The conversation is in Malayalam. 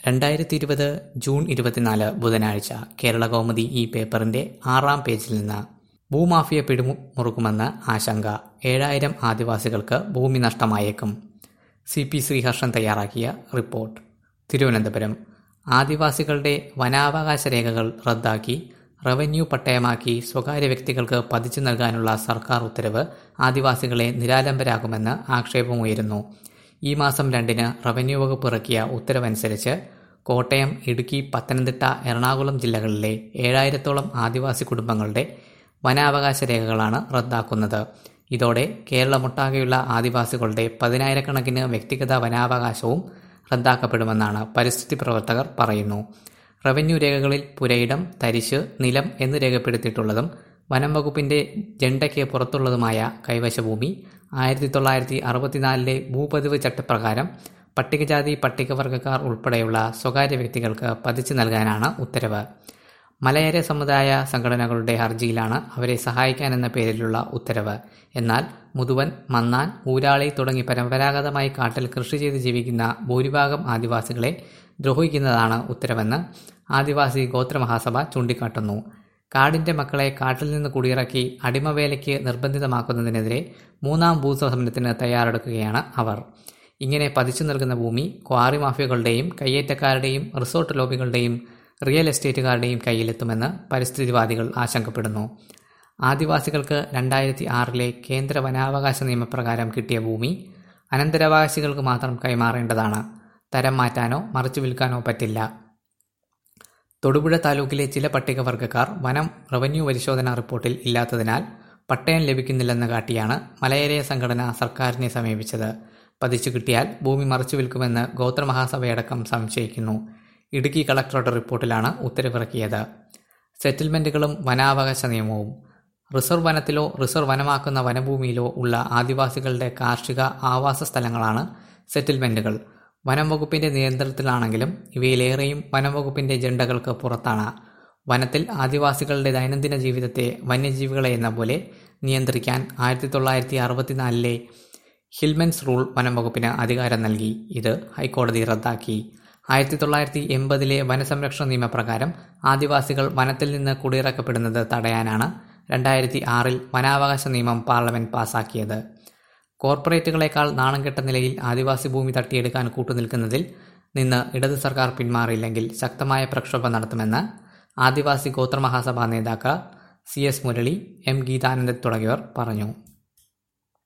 രണ്ടായിരത്തി ഇരുപത് ജൂൺ ഇരുപത്തിനാല് ബുധനാഴ്ച കേരളകൗമുദി ഈ പേപ്പറിന്റെ ആറാം പേജിൽ നിന്ന് ഭൂമാഫിയ പിടിമുറുക്കുമെന്ന് ആശങ്ക ഏഴായിരം ആദിവാസികൾക്ക് ഭൂമി നഷ്ടമായേക്കും സി പി ശ്രീഹർഷൻ തയ്യാറാക്കിയ റിപ്പോർട്ട് തിരുവനന്തപുരം ആദിവാസികളുടെ വനാവകാശ രേഖകൾ റദ്ദാക്കി റവന്യൂ പട്ടയമാക്കി സ്വകാര്യ വ്യക്തികൾക്ക് പതിച്ചു നൽകാനുള്ള സർക്കാർ ഉത്തരവ് ആദിവാസികളെ നിരാലംബരാകുമെന്ന് ആക്ഷേപമുയരുന്നു ഈ മാസം രണ്ടിന് റവന്യൂ വകുപ്പ് ഇറക്കിയ ഉത്തരവനുസരിച്ച് കോട്ടയം ഇടുക്കി പത്തനംതിട്ട എറണാകുളം ജില്ലകളിലെ ഏഴായിരത്തോളം ആദിവാസി കുടുംബങ്ങളുടെ വനാവകാശ രേഖകളാണ് റദ്ദാക്കുന്നത് ഇതോടെ കേരളമൊട്ടാകെയുള്ള ആദിവാസികളുടെ പതിനായിരക്കണക്കിന് വ്യക്തിഗത വനാവകാശവും റദ്ദാക്കപ്പെടുമെന്നാണ് പരിസ്ഥിതി പ്രവർത്തകർ പറയുന്നു റവന്യൂ രേഖകളിൽ പുരയിടം തരിശ് നിലം എന്ന് രേഖപ്പെടുത്തിയിട്ടുള്ളതും വനം വകുപ്പിന്റെ ജണ്ടയ്ക്ക് പുറത്തുള്ളതുമായ കൈവശഭൂമി ആയിരത്തി തൊള്ളായിരത്തി അറുപത്തിനാലിലെ ഭൂപതിവ് ചട്ടപ്രകാരം പട്ടികജാതി പട്ടികവർഗക്കാർ ഉൾപ്പെടെയുള്ള സ്വകാര്യ വ്യക്തികൾക്ക് പതിച്ചു നൽകാനാണ് ഉത്തരവ് മലയര സമുദായ സംഘടനകളുടെ ഹർജിയിലാണ് അവരെ സഹായിക്കാനെന്ന പേരിലുള്ള ഉത്തരവ് എന്നാൽ മുതുവൻ മന്നാൻ ഊരാളി തുടങ്ങി പരമ്പരാഗതമായി കാട്ടിൽ കൃഷി ചെയ്ത് ജീവിക്കുന്ന ഭൂരിഭാഗം ആദിവാസികളെ ദ്രോഹിക്കുന്നതാണ് ഉത്തരവെന്ന് ആദിവാസി ഗോത്രമഹാസഭ ചൂണ്ടിക്കാട്ടുന്നു കാടിന്റെ മക്കളെ കാട്ടിൽ നിന്ന് കുടിയിറക്കി അടിമവേലയ്ക്ക് നിർബന്ധിതമാക്കുന്നതിനെതിരെ മൂന്നാം ഭൂസമരത്തിന് തയ്യാറെടുക്കുകയാണ് അവർ ഇങ്ങനെ പതിച്ചു നൽകുന്ന ഭൂമി ക്വാറി മാഫിയകളുടെയും കയ്യേറ്റക്കാരുടെയും റിസോർട്ട് ലോബികളുടെയും റിയൽ എസ്റ്റേറ്റുകാരുടെയും കയ്യിലെത്തുമെന്ന് പരിസ്ഥിതിവാദികൾ ആശങ്കപ്പെടുന്നു ആദിവാസികൾക്ക് രണ്ടായിരത്തി ആറിലെ കേന്ദ്ര വനാവകാശ നിയമപ്രകാരം കിട്ടിയ ഭൂമി അനന്തരാവകാശികൾക്ക് മാത്രം കൈമാറേണ്ടതാണ് തരം മാറ്റാനോ മറിച്ചു വിൽക്കാനോ പറ്റില്ല തൊടുപുഴ താലൂക്കിലെ ചില പട്ടികവർഗക്കാർ വനം റവന്യൂ പരിശോധനാ റിപ്പോർട്ടിൽ ഇല്ലാത്തതിനാൽ പട്ടയം ലഭിക്കുന്നില്ലെന്ന് കാട്ടിയാണ് മലയേറിയ സംഘടന സർക്കാരിനെ സമീപിച്ചത് പതിച്ചു കിട്ടിയാൽ ഭൂമി മറിച്ചു വിൽക്കുമെന്ന് ഗോത്രമഹാസഭയടക്കം സംശയിക്കുന്നു ഇടുക്കി കളക്ടറുടെ റിപ്പോർട്ടിലാണ് ഉത്തരവിറക്കിയത് സെറ്റിൽമെന്റുകളും വനാവകാശ നിയമവും റിസർവ് വനത്തിലോ റിസർവ് വനമാക്കുന്ന വനഭൂമിയിലോ ഉള്ള ആദിവാസികളുടെ കാർഷിക ആവാസ സ്ഥലങ്ങളാണ് സെറ്റിൽമെന്റുകൾ വനം വകുപ്പിന്റെ നിയന്ത്രണത്തിലാണെങ്കിലും ഇവയിലേറെയും വനം വകുപ്പിന്റെ ജണ്ടകൾക്ക് പുറത്താണ് വനത്തിൽ ആദിവാസികളുടെ ദൈനംദിന ജീവിതത്തെ വന്യജീവികളെ എന്ന പോലെ നിയന്ത്രിക്കാൻ ആയിരത്തി തൊള്ളായിരത്തി അറുപത്തിനാലിലെ ഹിൽമെൻസ് റൂൾ വനം വകുപ്പിന് അധികാരം നൽകി ഇത് ഹൈക്കോടതി റദ്ദാക്കി ആയിരത്തി തൊള്ളായിരത്തി എൺപതിലെ വനസംരക്ഷണ നിയമപ്രകാരം ആദിവാസികൾ വനത്തിൽ നിന്ന് കുടിയിറക്കപ്പെടുന്നത് തടയാനാണ് രണ്ടായിരത്തി ആറിൽ വനാവകാശ നിയമം പാർലമെന്റ് പാസാക്കിയത് കോർപ്പറേറ്റുകളെക്കാൾ നാണംകെട്ട നിലയിൽ ആദിവാസി ഭൂമി തട്ടിയെടുക്കാൻ കൂട്ടുനിൽക്കുന്നതിൽ നിന്ന് ഇടത് സർക്കാർ പിന്മാറിയില്ലെങ്കിൽ ശക്തമായ പ്രക്ഷോഭം നടത്തുമെന്ന് ആദിവാസി ഗോത്രമഹാസഭാ നേതാക്കൾ C S Murali M Geethanandan തുടങ്ങിയവർ പറഞ്ഞു